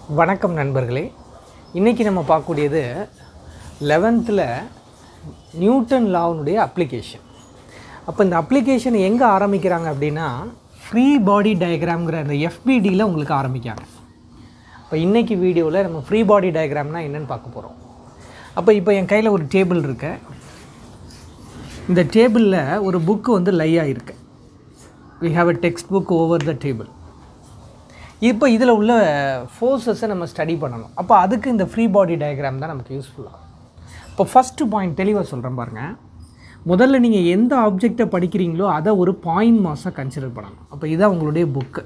வணக்கம் நண்பர்களே இன்றைக்கி நம்ம பார்க்கக்கூடியது லெவன்த்தில் நியூட்டன் லாவுனுடைய அப்ளிகேஷன் அப்போ இந்த அப்ளிகேஷன் எங்கே ஆரம்பிக்கிறாங்க அப்படின்னா ஃப்ரீ பாடி டயக்ராம்ங்கிற அந்த எஃபிடியில் உங்களுக்கு ஆரம்பிக்காங்க இப்போ இன்றைக்கி வீடியோவில் நம்ம ஃப்ரீ பாடி டயக்ராம்னா என்னென்னு பார்க்க போகிறோம் அப்போ இப்போ என் கையில் ஒரு டேபிள் இருக்கு இந்த டேபிளில் ஒரு புக்கு வந்து லை ஆகிருக்கு we have a text book over the table இப்போ இதில் உள்ள ஃபோர்ஸஸை நம்ம ஸ்டடி பண்ணணும் அப்போ அதுக்கு இந்த ஃப்ரீ பாடி டயக்ராம் தான் நமக்கு யூஸ்ஃபுல்லாக இப்போ ஃபஸ்ட்டு பாயிண்ட் தெளிவாக சொல்கிறேன் பாருங்கள் முதல்ல நீங்கள் எந்த ஆப்ஜெக்டை படிக்கிறீங்களோ அதை ஒரு பாயிண்ட் மாஸாக கன்சிடர் பண்ணணும் அப்போ இதுதான் உங்களுடைய புக்கு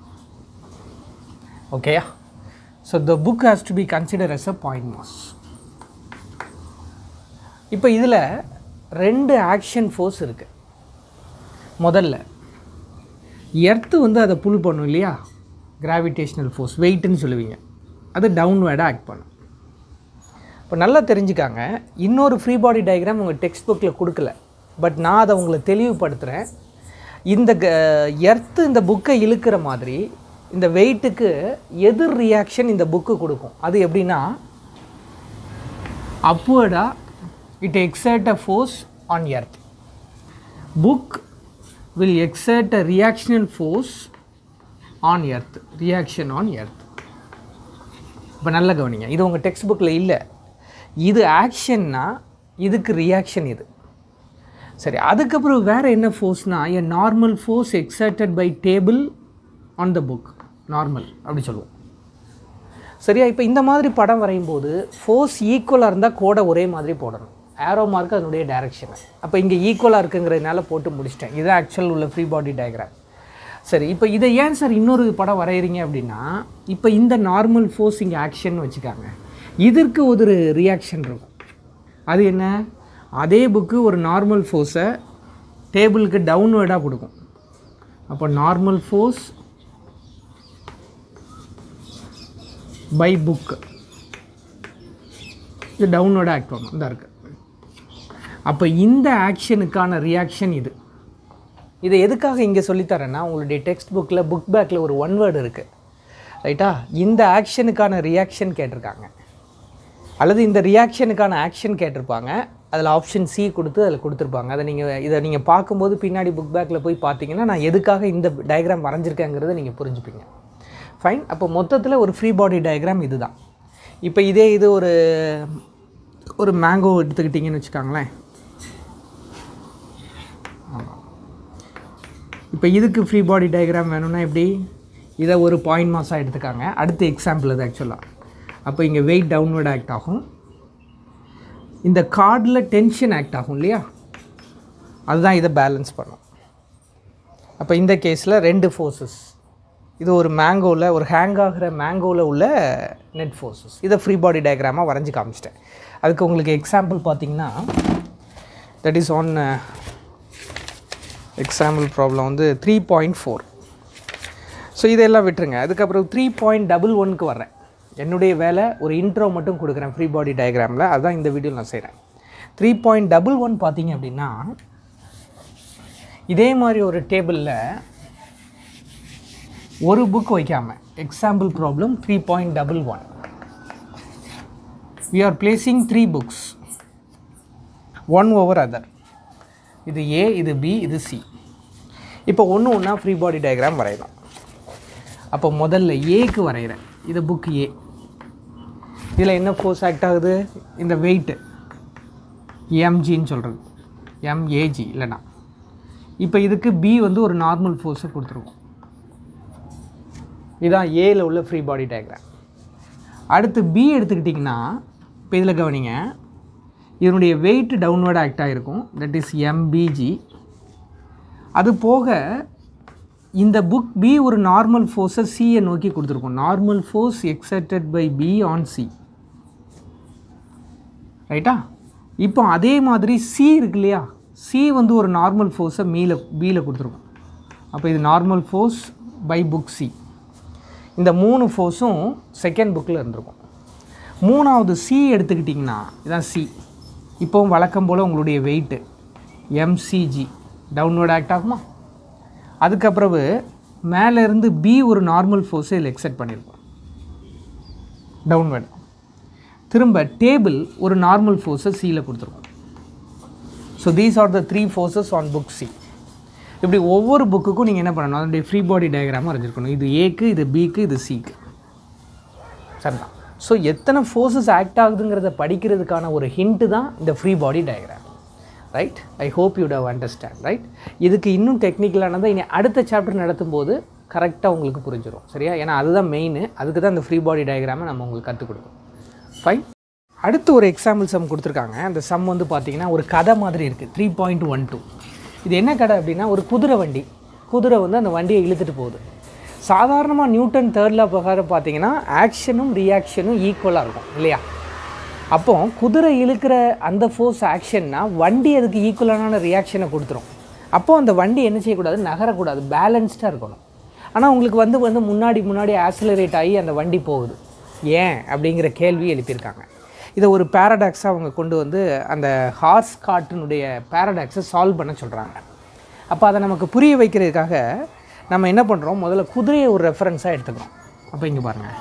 ஓகேயா so the book has to be consider as a point mass இப்போ இதில் ரெண்டு ஆக்ஷன் ஃபோர்ஸ் இருக்குது முதல்ல எர்த்து வந்து அதை புல் பண்ணும் இல்லையா கிராவிடேஷ்னல் ஃபோர்ஸ் வெயிட்டுன்னு சொல்லுவீங்க அது டவுன்வேர்டாக ஆக்ட் பண்ணும் இப்போ நல்லா தெரிஞ்சுக்காங்க இன்னொரு ஃப்ரீ பாடி டயக்ராம் உங்கள் டெக்ஸ்ட் புக்கில் கொடுக்கல பட் நான் அதை உங்களை தெளிவுபடுத்துகிறேன் இந்த எர்த்து இந்த புக்கை இழுக்கிற மாதிரி இந்த வெயிட்டுக்கு எதிர் ரியாக்ஷன் இந்த புக்கு கொடுக்கும் அது எப்படின்னா அப்வர்டாக it exert a force on earth book will exert a reactional force on earth reaction on earth இப்போ நல்ல கவனிங்க இது உங்கள் டெக்ஸ்ட் புக்கில் இல்லை இது ஆக்ஷன்னா இதுக்கு ரியாக்ஷன் இது சரி அதுக்கப்புறம் வேறு என்ன ஃபோர்ஸ்னா a normal force exerted by table on the book normal அப்படி சொல்லுவோம் சரியா இப்போ இந்த மாதிரி படம் வரையும் போது ஃபோர்ஸ் ஈக்குவலாக இருந்தால் கோடை ஒரே மாதிரி போடணும் ஏரோ மார்க் அதனுடைய டைரக்ஷன் அப்போ இங்கே ஈக்குவலாக இருக்குங்கிறதுனால போட்டு முடிச்சிட்டேன் இதுதான் ஆக்சுவல் உள்ள ஃப்ரீ பாடி டயக்ராம் சரி இப்போ இதை ஏன் சார் இன்னொரு படம் வரைகிறீங்க அப்படின்னா இப்போ இந்த நார்மல் ஃபோர்ஸ் இங்கே ஆக்ஷன் வச்சுக்காங்க இதற்கு ஒரு ரியாக்ஷன் இருக்கும் அது என்ன அதே புக்கு ஒரு நார்மல் ஃபோர்ஸை டேபிளுக்கு டவுன்வேர்டாக கொடுக்கும் அப்போ நார்மல் ஃபோர்ஸ் பை புக் இது டவுன்வேர்டாக ஆக்ட் பண்ணும் இந்த இருக்குது அப்போ இந்த ஆக்ஷனுக்கான ரியாக்ஷன் இது இதை எதுக்காக இங்கே சொல்லித்தரேன்னா உங்களுடைய டெக்ஸ்ட் புக்கில் புக் பேக்கில் ஒரு ஒன் வேர்டு இருக்குது ரைட்டா இந்த ஆக்ஷனுக்கான ரியாக்ஷன் கேட்டிருக்காங்க அல்லது இந்த ரியாக்ஷனுக்கான ஆக்ஷன் கேட்டிருப்பாங்க அதில் ஆப்ஷன் சி கொடுத்து அதில் கொடுத்துருப்பாங்க அதை நீங்கள் இதை நீங்கள் பார்க்கும்போது பின்னாடி புக் பேக்கில் போய் பார்த்தீங்கன்னா நான் எதுக்காக இந்த டயக்ராம் வரைஞ்சிருக்கேங்கிறத நீங்கள் புரிஞ்சுப்பீங்க ஃபைன் அப்போ மொத்தத்தில் ஒரு ஃப்ரீ பாடி டயக்ராம் இதுதான் இப்போ இதே இது ஒரு ஒரு மேங்கோ எடுத்துக்கிட்டிங்கன்னு வச்சுக்கோங்களேன் இப்போ இதுக்கு ஃப்ரீ பாடி டயக்ராம் வேணும்னா எப்படி இதை ஒரு பாயிண்ட் மாஸாக எடுத்துக்காங்க அடுத்த எக்ஸாம்பிள் இது ஆக்சுவலாக அப்போ இங்கே வெயிட் டவுன்வர்ட் ஆக்ட் ஆகும் இந்த கார்டில் டென்ஷன் ஆக்ட் ஆகும் இல்லையா அதுதான் இதை பேலன்ஸ் பண்ணும் அப்போ இந்த கேஸில் ரெண்டு ஃபோர்ஸஸ் இது ஒரு மேங்கோவில் ஒரு ஹேங் ஆகிற மேங்கோவில் உள்ள நெட் ஃபோர்ஸஸ் இதை ஃப்ரீ பாடி டயக்ராமாக வரைஞ்சி காமிச்சிட்டேன் அதுக்கு உங்களுக்கு எக்ஸாம்பிள் பார்த்தீங்கன்னா that is an example problem வந்து த்ரீ பாயிண்ட் ஃபோர் ஸோ இதெல்லாம் விட்டுருங்க அதுக்கப்புறம் த்ரீ பாயிண்ட் டபுள் ஒன்க்கு வர்றேன் என்னுடைய வேலை ஒரு இன்ட்ரோ மட்டும் கொடுக்குறேன் ஃப்ரீ பாடி டயக்ராமில் அதுதான் இந்த வீடியோவில் நான் செய்கிறேன் த்ரீ பாயிண்ட் டபுள் ஒன் பார்த்தீங்க அப்படின்னா இதே மாதிரி ஒரு டேபிளில் ஒரு புக் வைக்காமல் example problem three point double one we are placing three books one over other இது ஏ இது பி இது சி இப்போ ஒன்று ஒன்றா ஃப்ரீ பாடி டயக்ராம் வரையலாம் அப்போ முதல்ல ஏக்கு வரைகிறேன் இது புக் ஏ இதில் என்ன ஃபோர்ஸ் ஆக்ட் ஆகுது இந்த வெயிட்டு எம்ஜின்னு சொல்கிறது எம்ஏஜி இல்லைனா இப்போ இதுக்கு பி வந்து ஒரு நார்மல் ஃபோர்ஸை கொடுத்துருவோம் இதுதான் ஏல உள்ள ஃப்ரீ பாடி டயக்ராம் அடுத்து பி எடுத்துக்கிட்டிங்கன்னா இப்போ இதில் கவனிங்க இதனுடைய வெயிட் டவுன்வர்ட் ஆக்ட் ஆகிருக்கும் தட் இஸ் எம்பிஜி அது போக இந்த புக் பி ஒரு நார்மல் ஃபோர்ஸை சியை நோக்கி கொடுத்துருக்கோம் normal force exerted by B on C ரைட்டா இப்போ அதே மாதிரி சி இருக்கு இல்லையா சி வந்து ஒரு நார்மல் ஃபோர்ஸை மீல பியில் கொடுத்துருக்கோம் அப்போ இது normal force by book C இந்த மூணு ஃபோர்ஸும் செகண்ட் புக்கில் இருந்திருக்கும் மூணாவது சி எடுத்துக்கிட்டிங்கன்னா இதான் சி இப்போவும் வழக்கம் போல் உங்களுடைய வெயிட்டு எம்சிஜி டவுன்வர்ட் ஆக்ட் ஆகுமா அதுக்கப்புறவு மேலே இருந்து பி ஒரு நார்மல் ஃபோர்ஸை இதில் எக்ஸெப்ட் பண்ணியிருக்கோம் டவுன்வர்ட் திரும்ப டேபிள் ஒரு நார்மல் ஃபோர்ஸை சியில் கொடுத்துருக்கும் so these are the three forces on book C இப்படி ஒவ்வொரு புக்குக்கும் நீங்கள் என்ன பண்ணணும் அதனுடைய ஃப்ரீ பாடி டயக்ராம் வரைஞ்சிருக்கணும் இது ஏக்கு இது பிக்கு இது சிக்கு சரிதான் ஸோ எத்தனை ஃபோர்ஸஸ் ஆக்ட் ஆகுதுங்கிறத படிக்கிறதுக்கான ஒரு ஹிண்ட்டு தான் இந்த free body diagram right I hope you do understand right இதுக்கு இன்னும் டெக்னிக்கலானதை இனி அடுத்த சாப்டர் நடத்தும் போது கரெக்டாக உங்களுக்கு புரிஞ்சிடும் சரியா ஏன்னா அதுதான் மெயின் அதுக்கு தான் இந்த ஃப்ரீ பாடி டயக்ராமை நம்ம உங்களுக்கு கற்றுக் கொடுக்கணும் ஃபைன் அடுத்து ஒரு எக்ஸாம்பிள் சம் கொடுத்துருக்காங்க அந்த சம் வந்து பார்த்தீங்கன்னா ஒரு கதை மாதிரி இருக்குது த்ரீ பாயிண்ட் ஒன் டூ இது என்ன கதை அப்படின்னா ஒரு குதிரை வண்டி குதிரை வந்து அந்த வண்டியை இழுத்துட்டு போகுது சாதாரணமாக நியூட்டன் தேர்ட் லா பிரகாரம் பார்த்தீங்கன்னா ஆக்ஷனும் ரியாக்ஷனும் ஈக்குவலாக இருக்கும் இல்லையா அப்போ குதிரை இழுக்கிற அந்த ஃபோர்ஸ் ஆக்ஷன்னா வண்டி அதுக்கு ஈக்குவலான ரியாக்ஷனை கொடுத்துரும் அப்போது அந்த வண்டி என்ன செய்யக்கூடாது நகரக்கூடாது பேலன்ஸ்டாக இருக்கணும் ஆனால் உங்களுக்கு வந்து வந்து முன்னாடி முன்னாடி ஆக்சிலரேட் ஆகி அந்த வண்டி போகுது ஏன் அப்படிங்கிற கேள்வி எழுப்பியிருக்காங்க இதை ஒரு பேரடாக்ஸாக அவங்க கொண்டு வந்து அந்த ஹார்ஸ் காட்டினுடைய பேரடாக்ஸை சால்வ் பண்ண சொல்கிறாங்க அப்போ அதை நமக்கு புரிய வைக்கிறதுக்காக நம்ம என்ன பண்ணுறோம் முதல்ல குதிரையை ஒரு ரெஃபரன்ஸாக எடுத்துக்கிறோம் அப்போ இங்கே பாருங்கள்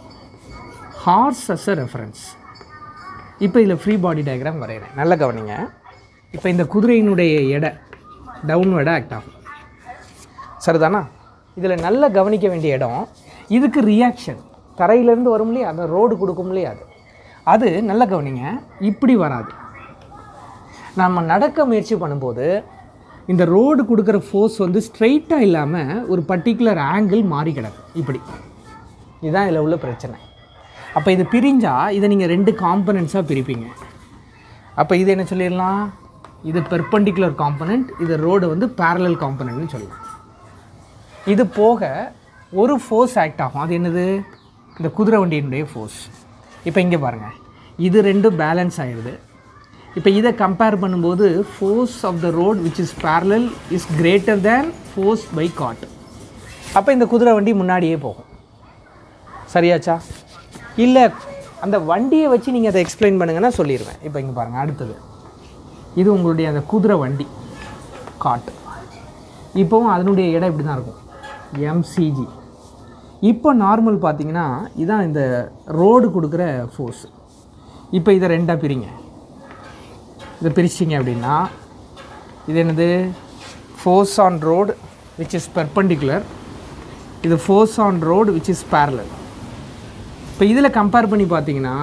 ஹார்ஸ் அஸ் அ ரெஃபரன்ஸ் இப்போ இதில் ஃப்ரீ பாடி டயக்ராம் வரைகிறேன் நல்ல கவனிங்க இப்போ இந்த குதிரையினுடைய எடை டவுன்வர்டாக ஆக்ட் ஆகும் சரிதானா இதில் நல்லா கவனிக்க வேண்டிய இடம் இதுக்கு ரியாக்ஷன் தரையிலேருந்து வரும் இல்லையா அந்த ரோடு கொடுக்கும் இல்லையா அது அது நல்ல கவனிங்க இப்படி வராது நம்ம நடக்க முயற்சி பண்ணும்போது இந்த ரோடு கொடுக்குற ஃபோர்ஸ் வந்து ஸ்ட்ரைட்டாக இல்லாமல் ஒரு பர்டிகுலர் ஆங்கிள் மாறி கிடக்கும் இப்படி இதுதான் இதில் உள்ள பிரச்சனை அப்போ இது பிரிஞ்சால் இதை நீங்கள் ரெண்டு காம்பனண்ட்ஸாக பிரிப்பீங்க அப்போ இது என்ன சொல்லிடலாம் இது பெர்பண்டிகுலர் காம்பனண்ட் இது ரோடு வந்து பேரலல் காம்பனண்ட்னு சொல்லலாம் இது போக ஒரு ஃபோர்ஸ் ஆக்ட் ஆகும் அது என்னது இந்த குதிரை வண்டியினுடைய ஃபோர்ஸ் இப்போ இங்கே பாருங்கள் இது ரெண்டும் பேலன்ஸ் ஆயிடுது இப்போ இதை கம்பேர் பண்ணும்போது force of the rod which is parallel is greater than force by cart அப்போ இந்த குதிரை வண்டி முன்னாடியே போகும் சரியாச்சா இல்லை அந்த வண்டியை வச்சு நீங்கள் அதை எக்ஸ்பிளைன் பண்ணுங்கன்னா சொல்லிடுவேன் இப்போ இங்கே பாருங்கள் அடுத்தது இது உங்களுடைய அந்த குதிரை வண்டி காட் இப்போவும் அதனுடைய இடம் இப்படி தான் இருக்கும் எம்சிஜி இப்போ நார்மல் பார்த்தீங்கன்னா இதான் இந்த ரோடு கொடுக்குற ஃபோர்ஸ் இப்போ இதை ரெண்டாக பிரிங்க இதை பிரிச்சிங்க அப்படின்னா இது என்னது force on rod which is perpendicular இது force on rod which is parallel இப்போ இதில் கம்பேர் பண்ணி பார்த்தீங்கன்னா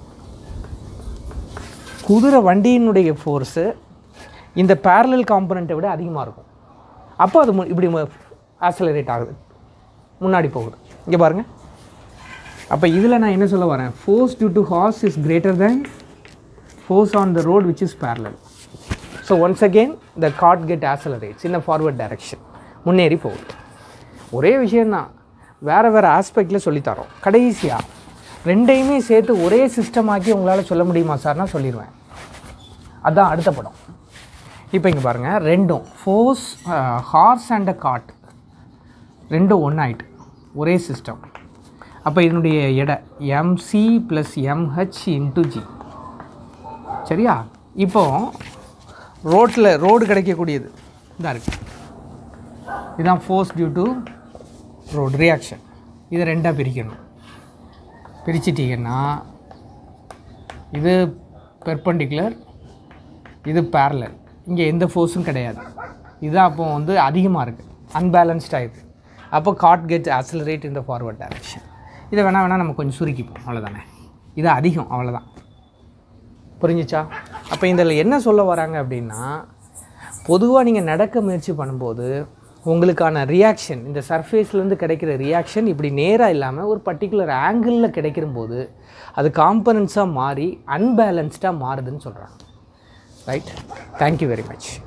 குதிரை வண்டியினுடைய ஃபோர்ஸு இந்த parallel காம்பனண்ட்டை விட அதிகமாக இருக்கும் அப்போ அது மு- இப்படி ஆக்சலரேட் ஆகுது முன்னாடி போகுது இங்கே பாருங்கள் அப்போ இதில் நான் என்ன சொல்ல வரேன் force due to horse is greater than force on the rod which is parallel so once again the cart get accelerates in forward direction முன்னேறி போகுது ஒரே விஷயந்தான் வேறு வேறு ஆஸ்பெக்டில் சொல்லித்தரோம் கடைசியாக ரெண்டையுமே சேர்த்து ஒரே சிஸ்டம் ஆக்கி உங்களால் சொல்ல முடியுமா சார்னா சொல்லிடுவேன் அதான் அடுத்த படம் இப்போ இங்கே பாருங்கள் ரெண்டும் force horse and a cart ரெண்டும் ஒன்றாயிட்டு ஒரே சிஸ்டம் அப்போ இதனுடைய எடை MC plus MH into G சரியா இப்போ ரோட்டில் ரோடு கிடைக்கக்கூடியது இதாக இருக்குது இதுதான் force due to rod reaction இதை ரெண்டாக பிரிக்கணும் பிரிச்சிட்டிங்கன்னா இது பெர்பண்டிகுலர் இது parallel இங்கே எந்த ஃபோர்ஸும் கிடையாது இதுதான் அப்போ வந்து அதிகமாக இருக்குது அன்பேலன்ஸ்டாக இருக்குது அப்போ cart get accelerate in the forward direction இதை வேணால் வேணால் நம்ம கொஞ்சம் சுருக்கிப்போம் அவ்வளோதானே இது அதிகம் அவ்வளோதான் புரிஞ்சுச்சா அப்போ இதில் என்ன சொல்ல வராங்க அப்படின்னா பொதுவாக நீங்கள் நடக்க முயற்சி பண்ணும்போது உங்களுக்கான ரியாக்ஷன் இந்த சர்ஃபேஸ்லேருந்து கிடைக்கிற ரியாக்ஷன் இப்படி நேராக இல்லாமல் ஒரு பர்டிகுலர் ஆங்கிளில் கிடைக்கிற போது அது காம்பனன்ஸாக மாறி அன்பேலன்ஸ்டாக மாறுதுன்னு சொல்கிறாங்க ரைட் தேங்க்யூ வெரி மச்